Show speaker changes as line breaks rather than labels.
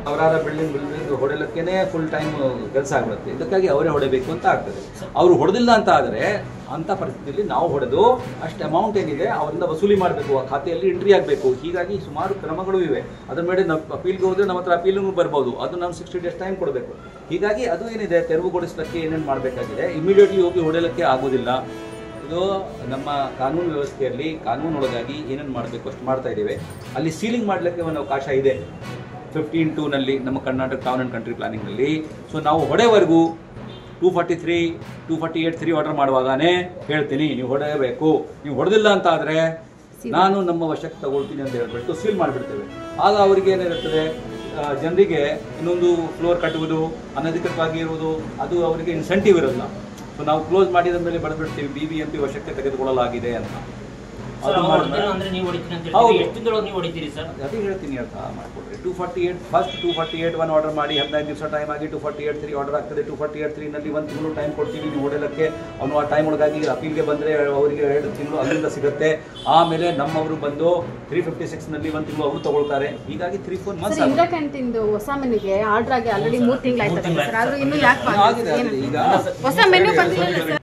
ಅವರಾದ building building ಹೊಡೆಯಲಿಕ್ಕೇನೆ full time ಕೆಲಸ ಆಗ್ಬಿಡುತ್ತೆ ಇದಕ್ಕಾಗಿ ಅವರೇ ಹೊಡೆಯಬೇಕು ಅಂತ ಆಗ್ತದೆ ಅವರು ಹೊಡೆದಿಲ್ಲ ಅಂತ ಆದರೆ ಅಂಥ ಪರಿಸ್ಥಿತಿಯಲ್ಲಿ ನಾವು ಹೊಡೆದು ಅಷ್ಟು ಅಮೌಂಟ್ ಏನಿದೆ ಅವರಿಂದ ವಸೂಲಿ ಮಾಡಬೇಕು ಆ ಖಾತೆಯಲ್ಲಿ ಎಂಟ್ರಿ ಆಗಬೇಕು ಹೀಗಾಗಿ ಸುಮಾರು ಕ್ರಮಗಳು ಇವೆ ಅದ್ರ ಮೇಲೆ ನಾವು ಅಪೀಲ್ಗೆ ಹೋದ್ರೆ ನಮ್ಮ ಹತ್ರ ಅಪೀಲಿಗೂ ಬರ್ಬೋದು ಅದು ನಾವು ಸಿಕ್ಸ್ಟಿ ಡೇಸ್ ಟೈಮ್ ಕೊಡಬೇಕು ಹೀಗಾಗಿ ಅದು ಏನಿದೆ ತೆರವುಗೊಳಿಸಲಿಕ್ಕೆ ಏನೇನು ಮಾಡಬೇಕಾಗಿದೆ ಇಮಿಡಿಯೇಟ್ಲಿ ಹೋಗಿ ಹೊಡೆಯಲಿಕ್ಕೆ ಆಗೋದಿಲ್ಲ ಇದು ನಮ್ಮ ಕಾನೂನು ವ್ಯವಸ್ಥೆಯಲ್ಲಿ ಕಾನೂನೊಳಗಾಗಿ ಏನೇನು ಮಾಡಬೇಕು ಅಷ್ಟು ಮಾಡ್ತಾ ಇದ್ದೇವೆ ಅಲ್ಲಿ ಸೀಲಿಂಗ್ ಮಾಡಲಿಕ್ಕೆ ಒಂದು ಅವಕಾಶ ಇದೆ ಫಿಫ್ಟೀನ್ ಟೂನಲ್ಲಿ ನಮ್ಮ ಕರ್ನಾಟಕ ಟೌನ್ ಆ್ಯಂಡ್ ಕಂಟ್ರಿ ಪ್ಲಾನಿಂಗ್ನಲ್ಲಿ ಸೊ ನಾವು ಹೊಡೆವರೆಗೂ two forty three two forty eight three order ಮಾಡುವಾಗನೇ ಹೇಳ್ತೀನಿ ನೀವು ಹೊಡೆಯಬೇಕು ನೀವು ಹೊಡೆದಿಲ್ಲ ಅಂತ ಆದರೆ ನಾನು ನಮ್ಮ ವಶಕ್ಕೆ ತಗೊಳ್ತೀನಿ ಅಂತ ಹೇಳ್ಬಿಟ್ಟು ಸೀಲ್ ಮಾಡಿಬಿಡ್ತೇವೆ ಆಗ ಅವರಿಗೆ ಏನಿರುತ್ತದೆ ಜನರಿಗೆ ಇನ್ನೊಂದು ಫ್ಲೋರ್ ಕಟ್ಟುವುದು ಅನಧಿಕೃತವಾಗಿ ಇರುವುದು ಅದು ಅವರಿಗೆ ಇನ್ಸೆಂಟಿವ್ ಇರಲ್ಲ ಸೊ ನಾವು ಕ್ಲೋಸ್ ಮಾಡಿದ ಮೇಲೆ ಬರೆದ್ಬಿಡ್ತೀವಿ ಬಿ ಬಿ ಎಂ ಪಿ ವಶಕ್ಕೆ ತೆಗೆದುಕೊಳ್ಳಲಾಗಿದೆ ಅಂತ
ಸರ್
ಅದು
ಅವ್ರು
ಮಾಡಿದ್ರೆ-
ಹೊಡೆದಿಲ್ಲ ಅಂದ್ರೆ ನೀವು ಹೊಡಿತೀನಿ ಅಂತ
ಹೌದು.
ಹೇಳ್ತೀರಿ ಎಷ್ಟು ತಿಂಗಳು ನೀವು ಹೊಡಿತೀರಿ ಸರ್
ಅದೇ ಹೇಳ್ತೀನಿ ಅರ್ಥ ಮಾಡ್ಕೊಡ್ರಿ two forty eight first two forty eight one order ಮಾಡಿ ಹದಿನೈದು ದಿವಸ ಟೈಮ್ ಆಗಿ two forty eight three order ಆಗ್ತದೆ ಟೂ ಫಾರ್ಟಿ ಏಟ್ ತ್ರೀನಲ್ಲಿ ಒಂದು ತಿಂಗಳು ಟೈಮ್ ಕೊಡ್ತೀವಿ ನೀವು ಹೊಡೆಯಲಿಕ್ಕೆ ಅವನು ಆ ಟೈಮ್ ಒಳಗಾಗಿ ಅಪೀಲ್ಗೆ ಬಂದರೆ ಅವರಿಗೆ ಎರಡು ತಿಂಗಳು ಅಲ್ಲಿಂದ ಸಿಗುತ್ತೆ ಆಮೇಲೆ ನಮ್ಮವರು ಬಂದು ತ್ರೀ ಫಿಫ್ಟಿ ಸಿಕ್ಸ್ನಲ್ಲಿ ಒಂದು ತಿಂಗಳು ಅವರು ತಗೊಳ್ತಾರೆ ಹೀಗಾಗಿ three four months
sir Indira ಕ್ಯಾಂಟೀನ್ದು ಹೊಸ ಮೆನುಗೆ ಆರ್ಡರ್ ಆಗಿ ಆಲ್ರೆಡಿ ಮೂರು ತಿಂಗಳಾಯ್ತದೆ ಸರ್ ಆದ್ರೂ ಇನ್ನೂ ಯಾಕೆ
ಆಗಿದೆ ಆಗಿದೆ ಈಗ
ಹೊಸ ಮೆನು ಬಂದಿಲ್ಲ ಸರ್